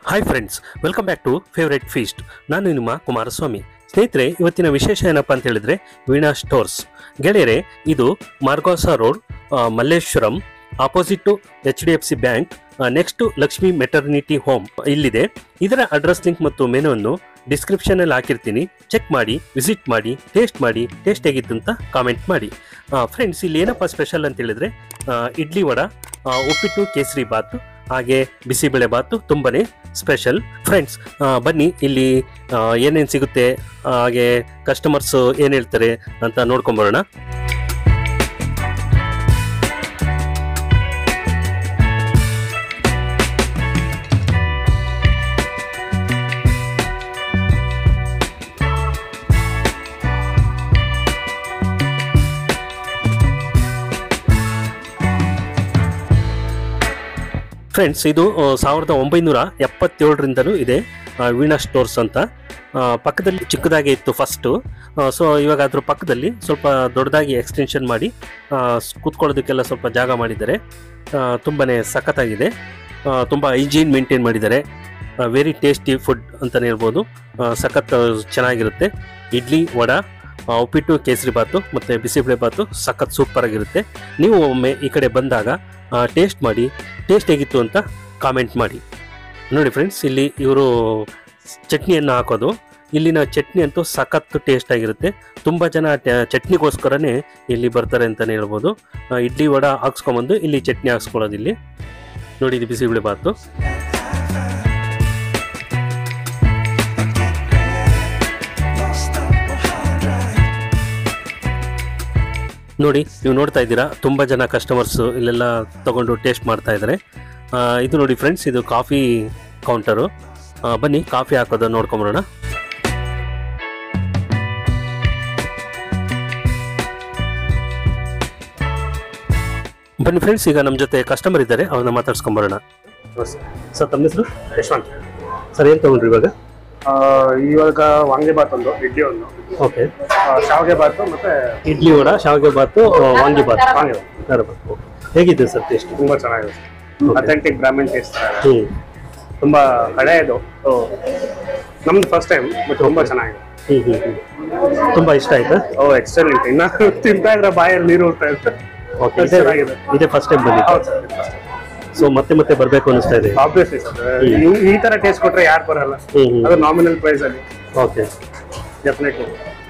Hi friends welcome back to favourite feast ನಾನು ನಿಮ್ಮ ಕುಮಾರಸ್ವಾಮಿ ಸ್ನೇಹಿತರೆ ಇವತ್ತಿನ ವಿಶೇಷ ಏನಪ್ಪ ಅಂತ ಹೇಳಿದ್ರೆ ವೀಣಾ ಸ್ಟೋರ್ಸ್ ಗೆಳೆಯರೆ ಇದು ಮಾರ್ಗೋಸ ರೋಡ್ ಆ, Malleshwaram opposite H D F C bank next Lakshmi maternity home ಇಲ್ಲಿದೆ ಇದರ ಅಡ್ರೆಸ್ ಲಿಂಕ್ ಮತ್ತು ಮೆನುವನ್ನು ಡಿಸ್ಕ್ರಿಪ್ಷನ್ ಅಲ್ಲಿ ಹಾಕಿರ್ತೀನಿ ಚೆಕ್ ಮಾಡಿ ವಿಸಿಟ್ ಮಾಡಿ ಟೇಸ್ಟ್ ಮಾಡಿ ಟೇಸ್ಟ್ ಹೇಗಿತ್ತು ಅಂತ ಕಾಮೆಂಟ್ ಮಾಡಿ ಫ್ರೆಂಡ್ಸ್ ಇಲ್ಲಿ ಏನಪ್ಪ ಸ್ಪೆಷಲ್ ಅಂತ ಹೇಳಿದ್ರೆ ಆ, ಇಡ್ಲಿ ವಡ ಆ, ಉಪ್ಪಿಟ್ಟು ಕೇಸರಿ ಬಾತ್ ಹಾಗೆ ಬಿಸಿಬೇಳೆ ಬಾತು ತುಂಬಾನೇ ಸ್ಪೆಷಲ್ ಫ್ರೆಂಡ್ಸ್ ಬನ್ನಿ ಇಲ್ಲಿ ಏನೇನು ಸಿಗುತ್ತೆ ಆ, ಹಾಗೆ ಕಸ್ಟಮರ್ಸ್ ಏನು ಹೇಳ್ತಾರೆ ಅಂತ ನೋಡ್ಕೊಂಬರೋಣ ಫ್ರೆಂಡ್ಸ್ ಇದು ಆ, ಸಾವಿರದ ಒಂಬೈನೂರ ಎಪ್ಪತ್ತೇಳರಿಂದಲೂ ಇದೆ ಆ, ವೀಣಾ ಸ್ಟೋರ್ಸ್ ಅಂತ ಆ, ಪಕ್ಕದಲ್ಲಿ ಚಿಕ್ಕದಾಗಿ ಇತ್ತು ಫಸ್ಟು ಸೊ ಇವಾಗ ಅದ್ರ ಪಕ್ಕದಲ್ಲಿ ಸ್ವಲ್ಪ ದೊಡ್ಡದಾಗಿ ಎಕ್ಸ್ಟೆನ್ಷನ್ ಮಾಡಿ ಆ, ಸ್- ಕೂತ್ಕೊಳ್ಳೋದಕ್ಕೆಲ್ಲ ಸ್ವಲ್ಪ ಜಾಗ ಮಾಡಿದ್ದಾರೆ ಆ, ತುಂಬಾನೇ ಸಖತ್ತಾಗಿದೆ ಆ, ತುಂಬ ಹೈಜೀನ್ ಮೇಂಟೈನ್ ಮಾಡಿದ್ದಾರೆ ವೆರಿ ಟೇಸ್ಟಿ ಫುಡ್ ಅಂತಲೇ ಹೇಳ್ಬೋದು ಆ, ಸಖತ್ ಚೆನ್ನಾಗಿರುತ್ತೆ ಇಡ್ಲಿ ವಡ ಆ, ಉಪ್ಪಿಟ್ಟು ಕೇಸರಿ ಬಾತು ಮತ್ತು ಬಿಸಿಬೇಳೆ ಬಾತು ಸಖತ್ ಸೂಪರ್ ಆಗಿರುತ್ತೆ ನೀವು ಒಮ್ಮೆ ಈ ಕಡೆ ಬಂದಾಗ ಟೇಸ್ಟ್ ಮಾಡಿ ಟೇಸ್ಟ್ ಹೇಗಿತ್ತು ಅಂತ ಕಾಮೆಂಟ್ ಮಾಡಿ ನೋಡಿ ಫ್ರೆಂಡ್ಸ್ ಇಲ್ಲಿ ಇವರು ಚಟ್ನಿಯನ್ನು ಹಾಕೋದು ಇಲ್ಲಿನ ಚಟ್ನಿ ಅಂತೂ ಸಖತ್ ಟೇಸ್ಟ್ ಆಗಿರುತ್ತೆ ತುಂಬ ಜನ ಟ- ಚಟ್ನಿಗೋಸ್ಕರನೇ ಇಲ್ಲಿ ಬರ್ತಾರೆ ಅಂತಲೇ ಹೇಳ್ಬೋದು ಆ, ಇಡ್ಲಿ ವಡ ಹಾಕ್ಸ್ಕೊಂಬಂದು ಇಲ್ಲಿ ಚಟ್ನಿ ಹಾಕ್ಸ್ಕೊಳ್ಳೋದು ಇಲ್ಲಿ ನೋಡಿ ಇದು ಬಿಸಿಬೇಳೆ ಬಾತು ನೋಡಿ ನೀವು ನೋಡ್ತಾ ಇದ್ದೀರಾ ತುಂಬ ಜನ ಕಸ್ಟಮರ್ಸ್ ಇಲ್ಲೆಲ್ಲ ತಗೊಂಡು ಟೇಸ್ಟ್ ಮಾಡ್ತಾ ಇದ್ದಾರೆ ಆ, ಇದು ನೋಡಿ ಫ್ರೆಂಡ್ಸ್ ಇದು ಕಾಫಿ ಕೌಂಟರು ಬನ್ನಿ ಕಾಫಿ ಹಾಕೋದು ನೋಡ್ಕೊಂಬರೋಣ ಬನ್ನಿ ಫ್ರೆಂಡ್ಸ್ ಈಗ ನಮ್ಮ ಜೊತೆ ಕಸ್ಟಮರ್ ಇದ್ದಾರೆ ಅವ್ರನ್ನ ಮಾತಾಡ್ಸ್ಕೊಂಬರೋಣ ಸರ್ ತಮ್ಮ ಹೆಸರು ಯಶವಂತ್ ಸರ್ ಏನು ತಗೊಂಡ್ರಿ ಇವಾಗ ಆ, ಇವಾಗ ವಾಂಗಿಬಾತ್ ಒಂದು ಇಡ್ಲಿ ಒಂದು ಓಕೆ ಆ, ಶಾವಿಗೆ ಬಾತು ಮತ್ತೆ ಇಡ್ಲಿ ವಡ ಶಾವಿಗೆ ಬಾತು ಆ, ವಾಂಗಿ ಬಾತ್ ವಾಂಗಿಬಾತ್ ಖಾರ ಬಾತ್ ಓಕೆ ಹೇಗಿದೆ ಸರ್ ಟೇಸ್ಟ್ ತುಂಬಾ ಚೆನ್ನಾಗಿದೆ ಅಥೆಂಟಿಕ್ ಬ್ರಾಹ್ಮಣ್ ಟೇಸ್ಟ್ ಹ್ಞೂ ತುಂಬಾ ಹಳೆಯದು So, ನಮ್ದು ಫಸ್ಟ್ ಟೈಮ್ ಬಟ್ ತುಂಬಾ ಚೆನ್ನಾಗಿದೆ ಹ್ಞೂ ಹ್ಞೂ ಹ್ಞೂ ತುಂಬ ಇಷ್ಟ ಆಯ್ತಾ ಓ ಎಕ್ಸಲೆಂಟ್ ಇನ್ನ ತಿಂತಾ ಇದ್ರೆ ಬಾಯಲ್ಲಿ ನೀರು ಹೋಗ್ತಾ ಇರುತ್ತೆ ಓಕೆ ಅದು ಚೆನ್ನಾಗಿದೆ ಇದೇ ಫಸ್ಟ್ ಟೈಮ್ ಬಂದಿದ್ದು ಹೌದು ಸರ್ ಸೊ ಮತ್ತೆ ಮತ್ತೆ ಬರಬೇಕು ಅನಿಸ್ತಾ ಇದೆ ಆಬ್ವಿಯಸ್ಲಿ ಸರ್ ಈ ತರ ಟೇಸ್ಟ್ ಕೊಟ್ರೆ ಯಾರು ಬರಲ್ಲ ಹ್ಮ್ ಹ್ಮ್. ಅದು ನಾಮಿನಲ್ ಪ್ರೈಸ್ ಅಲ್ಲಿ ಓಕೆ ಡೆಫಿನೆಟ್ಲಿ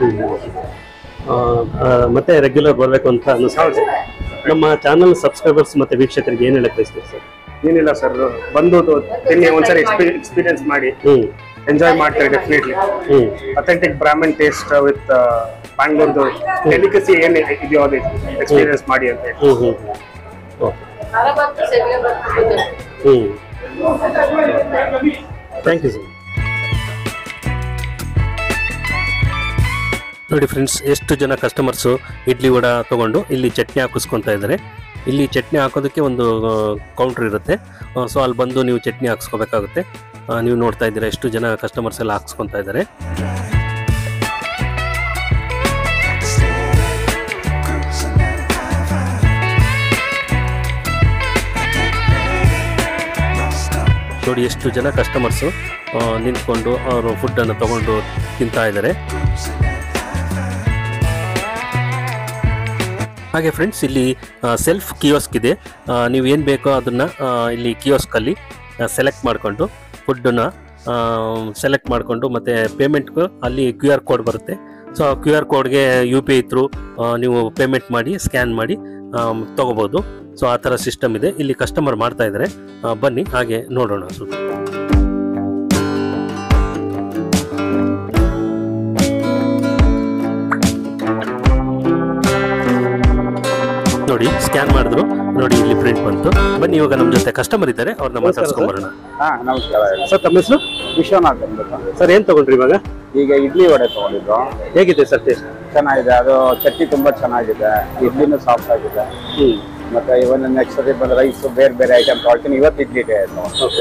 ಮತ್ತೆ ರೆಗ್ಯುಲರ್ ಬರಬೇಕು ಅಂತ ಅನಿಸ್ತಾ ಇದೆ ನಮ್ಮ ಚಾನಲ್ ಸಬ್ಸ್ಕ್ರೈಬರ್ಸ್ ಮತ್ತೆ ವೀಕ್ಷಕರಿಗೆ ಏನು ಹೇಳಕ್ ಬಯಸ್ತೀವಿ ಸರ್ ಏನಿಲ್ಲ ಸರ್ ಬಂದು ತು- ತಿನ್ನಿ ಒಂದ್ಸರಿ ಎಕ್ಸ್ಪೀರಿಯನ್ಸ್ ಮಾಡಿ ಹ್ಞೂ ಎಂಜಾಯ್ ಮಾಡ್ತಾರೆ ಡೆಫಿನೆಟ್ಲಿ ಹ್ಞೂ ಅಥೆಂಟಿಕ್ ಬ್ರಾಹ್ಮಣ್ ಟೇಸ್ಟ್ ವಿತ್ ಬ್ಯಾಂಗ್ಳೂರ್ದು ಡೆಲಿಕಸಿ ಏನು ಇದೆಯೋ ಅದು ಎಕ್ಸ್ಪೀರಿಯನ್ಸ್ ಮಾಡಿ ಅಂತ ಹೇಳಿ ಹ್ಞೂ ಹ್ಞೂ ಓಕೆ ಹ್ಞೂ ಥ್ಯಾಂಕ್ ಯು ಸರ್ ನೋಡಿ ಫ್ರೆಂಡ್ಸ್ ಎಷ್ಟು ಜನ ಕಸ್ಟಮರ್ಸು ಇಡ್ಲಿ ವಡ ತಗೊಂಡು ಇಲ್ಲಿ ಚಟ್ನಿ ಹಾಕಿಸ್ಕೊತಾ ಇದ್ದಾರೆ ಇಲ್ಲಿ ಚಟ್ನಿ ಹಾಕೋದಕ್ಕೆ ಒಂದು ಕೌಂಟ್ರ್ ಇರುತ್ತೆ ಸೊ ಅಲ್ಲಿ ಬಂದು ನೀವು ಚಟ್ನಿ ಹಾಕ್ಸ್ಕೋಬೇಕಾಗುತ್ತೆ ಆ, ನೀವು ನೋಡ್ತಾ ಇದ್ದೀರಾ ಎಷ್ಟು ಜನ ಕಸ್ಟಮರ್ಸ್ ಎಲ್ಲ ಹಾಕ್ಸ್ಕೊತಾ ಇದ್ದಾರೆ ನೋಡಿ ಎಷ್ಟು ಜನ ಕಸ್ಟಮರ್ಸು ನಿಂತ್ಕೊಂಡು ಅವರು ಫುಡ್ಡನ್ನು ತಗೊಂಡು ತಿಂತಾ ಇದ್ದಾರೆ ಹಾಗೆ ಫ್ರೆಂಡ್ಸ್ ಇಲ್ಲಿ ಸೆಲ್ಫ್ ಕಿಯೋಸ್ಕ್ ಇದೆ ಆ, ನೀವು ಏನು ಬೇಕೋ ಅದನ್ನು ಇಲ್ಲಿ ಕಿಯೋಸ್ಕಲ್ಲಿ ಸೆಲೆಕ್ಟ್ ಮಾಡಿಕೊಂಡು ಫುಡ್ಡನ್ನು ಸೆಲೆಕ್ಟ್ ಮಾಡಿಕೊಂಡು ಮತ್ತು ಪೇಮೆಂಟ್ಗೂ ಅಲ್ಲಿ ಕ್ಯೂ ಆರ್ ಕೋಡ್ ಬರುತ್ತೆ ಸೊ ಆ ಕ್ಯೂ ಆರ್ ಕೋಡ್ಗೆ ಯು ಪಿ ಐ ಥ್ರೂ ನೀವು ಪೇಮೆಂಟ್ ಮಾಡಿ ಸ್ಕ್ಯಾನ್ ಮಾಡಿ ತೊಗೋಬೋದು ಸೊ ಆ ಥರ ಸಿಸ್ಟಮ್ ಇದೆ ಇಲ್ಲಿ ಕಸ್ಟಮರ್ ಮಾಡ್ತಾ ಇದ್ದಾರೆ ಆ, ಬನ್ನಿ ಹಾಗೆ ನೋಡೋಣ ಸ್ವಲ್ಪ ನೋಡಿ ಸ್ಕ್ಯಾನ್ ಮಾಡಿದ್ರು ನೋಡಿ ಇಲ್ಲಿ ಪ್ರಿಂಟ್ ಬಂತು ಬನ್ನಿ ಇವಾಗ ನಮ್ಮ ಜೊತೆ ಕಸ್ಟಮರ್ ಇದ್ದಾರೆ ಅವ್ರನ್ನ ಮಾತಾಡ್ಸ್ಕೊಂಬರೋಣ ಹಾ ನಮಸ್ಕಾರ ಸರ್ ತಮ್ಮ ಹೆಸರು ವಿಶ್ವನಾಥ್ ಅಂದ್ಬಿಟ್ಟು ಸರ್ ಏನು ತಗೊಂಡ್ರಿ ಇವಾಗ ಈಗ ಇಡ್ಲಿ ವಡೆ ತಗೊಂಡಿದ್ದು ಹೇಗಿದೆ ಸರ್ ಟೇಸ್ಟ್ ಚೆನ್ನಾಗಿದೆ ಅದು ಚಟ್ನಿ ತುಂಬಾ ಚೆನ್ನಾಗಿದೆ ಇಡ್ಲಿನೂ ಸಾಫ್ಟ್ ಆಗಿದೆ ಮತ್ತೆ ಇವನ್ ನೆಕ್ಸ್ಟ್ ಸತಿ ಬಂದ ರೈಸ್ ಬೇರೆ ಬೇರೆ ಐಟಮ್ ತಗೊಳ್ತೀನಿ ಇವತ್ತು ಇಡ್ಲಿ ಇದೆ ಓಕೆ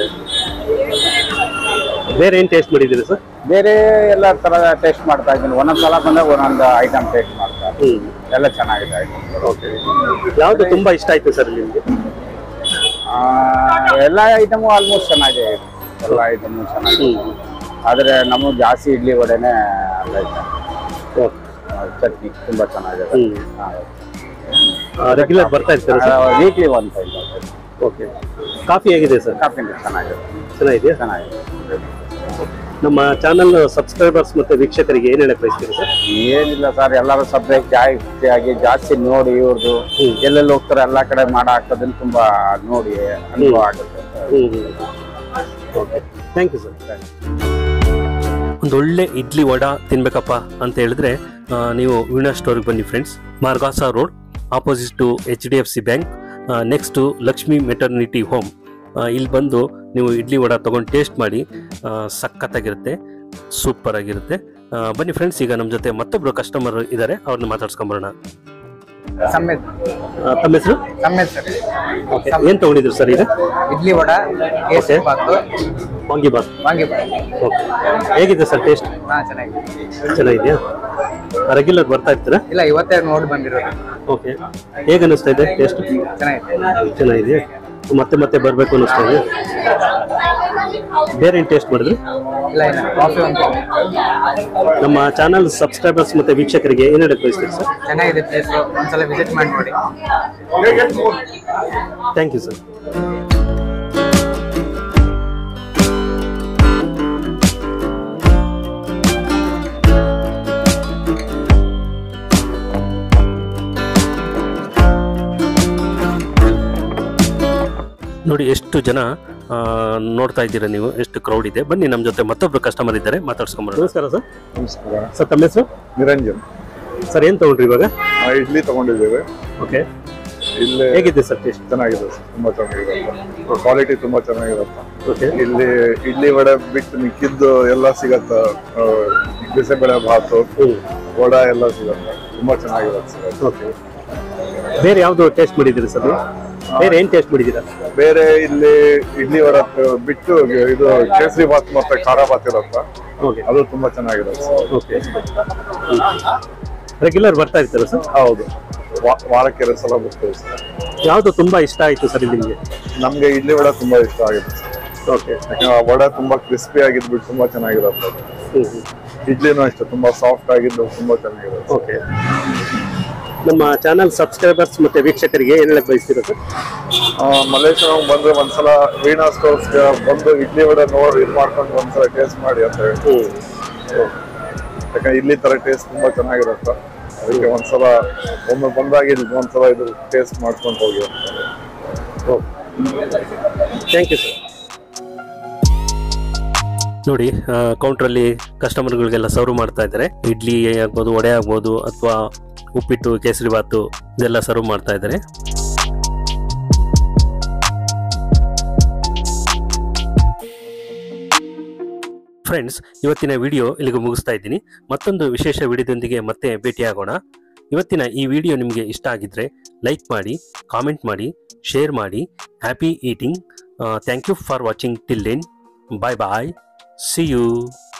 ಬೇರೆ ಏನು ಟೇಸ್ಟ್ ಮಾಡಿದ್ದೀರಿ ಸರ್ ಬೇರೆ ಎಲ್ಲ ತರ ಟೇಸ್ಟ್ ಮಾಡ್ತಾ ಇದ್ದೀನಿ ಒಂದೊಂದ್ ಸಲ ಬಂದಾಗ ಒಂದೊಂದು ಐಟಮ್ ಟೇಸ್ಟ್ ಮಾಡ್ತಾ ಇದ್ದೀನಿ. ಹ್ಞೂ ಎಲ್ಲ ಚೆನ್ನಾಗಿದೆ ಐಟಮ್ ಓಕೆ ಯಾವುದು ತುಂಬ ಇಷ್ಟ ಆಯ್ತು ಸರ್ ನಿಮಗೆ ಎಲ್ಲ ಐಟಮು ಆಲ್ಮೋಸ್ಟ್ ಚೆನ್ನಾಗಿದೆ ಎಲ್ಲ ಐಟಮ್ ಚೆನ್ನಾಗಿದೆ ಆದ್ರೆ ನಮಗೆ ಜಾಸ್ತಿ ಇಡ್ಲಿ ವಡೆನೇ ಲೈಕ್ ಓಕೆ ಚಟ್ನಿ ತುಂಬಾ ಚೆನ್ನಾಗಿದೆ ರೆಗ್ಯುಲರ್ ಬರ್ತಾ ಇರ್ತಾರೆ sir weekly one time okay coffee ಹೇಗಿದೆ ಸರ್ ಕಾಫಿ ಚೆನ್ನಾಗಿದೆ ಚೆನ್ನಾಗಿದೆಯಾ ಚೆನ್ನಾಗಿದೆ ನಮ್ಮ ಚಾನಲ್ ಸಬ್ಸ್ಕ್ರೈಬರ್ಸ್ ಮತ್ತೆ ವೀಕ್ಷಕರಿಗೆ ಏನ್ ಹೇಳಕ್ ಬಯಸ್ತೀರಿ ಸರ್ ಏನಿಲ್ಲ ಸರ್ ಎಲ್ಲರೂ ಸಬ್ಜೆಕ್ಟ್ ಜಾಸ್ತಿ ಆಗಿ ಜಾಸ್ತಿ ನೋಡಿ ಇವ್ರದ್ದು ಹ್ಮ್. ಎಲ್ಲೆಲ್ಲಿ ಹೋಗ್ತಾರೆ ಎಲ್ಲಾ ಕಡೆ ಮಾಡ ಹಾಕೋದನ್ನ ತುಂಬಾ ನೋಡಿ ಅನುಭವ ಆಗುತ್ತೆ ಓಕೆ ಥ್ಯಾಂಕ್ ಯು ಸರ್ ಒಂದು ಒಳ್ಳೆ ಇಡ್ಲಿ ವಡ ತಿನ್ಬೇಕಪ್ಪ ಅಂತ ಹೇಳಿದ್ರೆ ಆ, ನೀವು ವೀಣಾ ಸ್ಟೋರ್ಗೆ ಬನ್ನಿ friends Margosa road opposite to H D F C bank next Lakshmi maternity home ಇಲ್ಲಿ ಬಂದು ನೀವು ಇಡ್ಲಿ ವಡ ತೊಗೊಂಡು ಟೇಸ್ಟ್ ಮಾಡಿ ಆ, ಸಖತ್ತಾಗಿರುತ್ತೆ ಸೂಪರ್ ಆಗಿರುತ್ತೆ ಆ, ಬನ್ನಿ ಫ್ರೆಂಡ್ಸ್ ಈಗ ನಮ್ಮ ಜೊತೆ ಮತ್ತೊಬ್ರು ಕಸ್ಟಮರ್ ಇದ್ದಾರೆ ಅವ್ರನ್ನ ಮಾತಾಡ್ಸ್ಕೊಂಬರೋಣ ಸಮ್ಮೇತ್ ಆ, ತಮ್ಮ ಹೆಸರು ಸಮ್ಮೇತ್ ಸರ್ ಓಕೆ ಏನು ತೊಗೊಂಡಿದ್ರು ಸರ್ ಈಗ ಇಡ್ಲಿ ವಡ ಕೇಸರಿ ಬಾತು ವಾಂಗಿ ಬಾತ್ ವಾಂಗಿಬಾತ್ ಓಕೆ ಹೇಗಿದೆ ಸರ್ ಟೇಸ್ಟ್ ಹಾ ಚೆನ್ನಾಗಿದೆ ಚೆನ್ನಾಗಿದೆಯಾ ರೆಗ್ಯುಲರ್ ಬರ್ತಾ ಇರ್ತೀರಾ ಇಲ್ಲ ಇವತ್ತೇ ನೋಡಿ ಬಂದಿರೋದು ಓಕೆ ಹೇಗೆ ಅನ್ನಿಸ್ತಾ ಇದೆ ಟೇಸ್ಟ್ ಚೆನ್ನಾಗಿದೆ ಚೆನ್ನಾಗಿದೆ ಮತ್ತೆ ಮತ್ತೆ ಬರಬೇಕು ಅನ್ನಿಸ್ತಾ ಇದೆ ಬೇರೆ ಏನು ಟೇಸ್ಟ್ ಮಾಡಿದ್ರಿ ಇಲ್ಲ ಇಲ್ಲ ಕಾಫಿ ಒಂದು ನಮ್ಮ ಚಾನಲ್ ಸಬ್ಸ್ಕ್ರೈಬರ್ಸ್ ಮತ್ತೆ ವೀಕ್ಷಕರಿಗೆ ಏನು ಹೇಳಕ್ ಬಯಸ್ತೀರಿ ಸರ್ ಚೆನ್ನಾಗಿದೆ ಪ್ಲೇಸ್ ಒಂದ್ಸಲ ವಿಸಿಟ್ ಮಾಡಿ ನೋಡಿ ಥ್ಯಾಂಕ್ ಯು ಸರ್ ನೋಡಿ ಎಷ್ಟು ಜನ ಆ, ನೋಡ್ತಾ ಇದ್ದೀರಾ ನೀವು ಎಷ್ಟು ಕ್ರೌಡ್ ಇದೆ ಬನ್ನಿ ನಮ್ಮ ಜೊತೆ ಮತ್ತೊಬ್ರು ಕಸ್ಟಮರ್ ಇದ್ದಾರೆ ಮಾತಾಡ್ಸ್ಕೊಂಬರೋಣ ನಮಸ್ಕಾರ ಸರ್ ನಮಸ್ಕಾರ ಸರ್ ತಮ್ಮ ಹೆಸರು ನಿರಂಜನ್ ಸರ್ ಏನು ತಗೊಂಡ್ರಿ ಇವಾಗ ಆ, ಇಡ್ಲಿ ತಗೊಂಡಿದ್ದೇವೆ ಓಕೆ ಇಲ್ಲಿ ಹೇಗಿದೆ ಸರ್ ಟೇಸ್ಟ್ ಚೆನ್ನಾಗಿದೆ ಸರ್, ತುಂಬಾ ಚೆನ್ನಾಗಿದೆ ಕ್ವಾಲಿಟಿ ತುಂಬಾ ಚೆನ್ನಾಗಿರುತ್ತೆ ಓಕೆ ಇಲ್ಲಿ ಇಡ್ಲಿ ವಡೆ ಬಿಟ್ಟು ಮಿಕ್ಕಿದ್ದು ಎಲ್ಲ ಸಿಗತ್ತ ಆ, ಬಿಸಿಬೇಳೆ ಭಾತು ಹ್ಞೂ ವಡ ಎಲ್ಲ ಸಿಗತ್ತೆ ತುಂಬಾ ಚೆನ್ನಾಗಿರುತ್ತೆ ಸರ್ ಓಕೆ ಬೇರೆ ಯಾವುದು ಟೇಸ್ಟ್ ಮಾಡಿದ್ದೀರಿ ಸರ್ ನೀವು? ಬೇರೆ ಏನು ಟೇಸ್ಟ್ ಮಾಡಿದ್ದೀರಾ ಬೇರೆ ಇಲ್ಲಿ ಇಡ್ಲಿ ವಡ ಬಿಟ್ಟು ಇದು ಕೇಸರಿ ಭಾತ್ ಮತ್ತೆ ಖಾರ ಭಾತ್ ಇರುತ್ತೆ ಓಕೆ ಅದು ತುಂಬಾ ಚೆನ್ನಾಗಿರುತ್ತೆ ಸರ್. ಓಕೆ ರೆಗ್ಯುಲರ್ ಬರ್ತಾ ಇರ್ತೀರಾ ಸರ್ ಹೌದು ವಾ- ವಾರಕ್ಕೆ ಎರಡು ಸಲ ಬರ್ತೇವೆ ಸರ್ ಯಾವುದು ತುಂಬಾ ಇಷ್ಟ ಆಯಿತು ಸರ್ ಇಲ್ಲಿ ನಿಮಗೆ ನಮ್ಗೆ ಇಡ್ಲಿ ವಡ ತುಂಬಾ ಇಷ್ಟ ಆಗುತ್ತೆ ಸರ್ ಓಕೆ ಯಾಕಂದ್ರೆ ಆ ವಡ ತುಂಬಾ ಕ್ರಿಸ್ಪಿ ಆಗಿದ್ಬಿಟ್ಟು ತುಂಬಾ ಚೆನ್ನಾಗಿರುತ್ತೆ ಅದು. ಹ್ಞೂ ಹ್ಞೂ ಇಡ್ಲಿನೂ ಅಷ್ಟೇ ತುಂಬಾ ಸಾಫ್ಟ್ ಆಗಿದ್ದು ತುಂಬಾ ಚೆನ್ನಾಗಿರುತ್ತೆ ಓಕೆ ನಮ್ಮ ಚಾನಲ್ ಸಬ್ಸ್ಕ್ರೈಬರ್ಸ್ ಮತ್ತೆ ವೀಕ್ಷಕರಿಗೆ ಏನು ಹೇಳಕ್ ಬಯಸ್ತೀರಾ ಸರ್ ಮಲೇಶ್ವರಂ ಬಂದ್ರೆ ಒಂದ್ಸಲ ವೀಣಾ ಸ್ಟೋರ್ಸ್ ಬಂದು ಇಡ್ಲಿ ವಡೆ ನೋಡಿ ಇದು ಮಾಡ್ಕೊಂಡು ಒಂದ್ಸಲ ಟೇಸ್ಟ್ ಮಾಡಿ ಅಂತ ಹೇಳಿ ಹ್ಞೂ ಯಾಕಂದ್ರೆ ಇಡ್ಲಿ ತರ ಟೇಸ್ಟ್ ತುಂಬಾ ಚೆನ್ನಾಗಿರುತ್ತೆ ಅದಕ್ಕೆ ಒಂದ್ಸಲ ಒಮ್ಮೆ ಬಂದಾಗ ಇಲ್ಲಿ ಒಂದ್ಸಲ ಇದು ಟೇಸ್ಟ್ ಮಾಡ್ಕೊಂಡು ಹೋಗಿ ಅಂತ ಥ್ಯಾಂಕ್ ಯು ಸರ್ ನೋಡಿ ಕೌಂಟ್ರಲ್ಲಿ ಕಸ್ಟಮರ್ಗಳಿಗೆಲ್ಲ ಸರ್ವ್ ಮಾಡ್ತಾ ಇದ್ದಾರೆ ಇಡ್ಲಿ ಆಗ್ಬೋದು ವಡೆ ಆಗ್ಬೋದು ಅಥವಾ ಉಪ್ಪಿಟ್ಟು ಕೇಸರಿ ಬಾತು ಇದೆಲ್ಲ ಸರ್ವ್ ಮಾಡ್ತಾ ಇದ್ದಾರೆ ಫ್ರೆಂಡ್ಸ್ ಇವತ್ತಿನ ವಿಡಿಯೋ ಇಲ್ಲಿಗೆ ಮುಗಿಸ್ತಾ ಇದ್ದೀನಿ ಮತ್ತೊಂದು ವಿಶೇಷ ವಿಡಿಯೋದೊಂದಿಗೆ ಮತ್ತೆ ಭೇಟಿಯಾಗೋಣ ಇವತ್ತಿನ ಈ ವಿಡಿಯೋ ನಿಮಗೆ ಇಷ್ಟ ಆಗಿದ್ರೆ ಲೈಕ್ ಮಾಡಿ ಕಾಮೆಂಟ್ ಮಾಡಿ ಶೇರ್ ಮಾಡಿ happy eating thank you for watching till then bye bye see you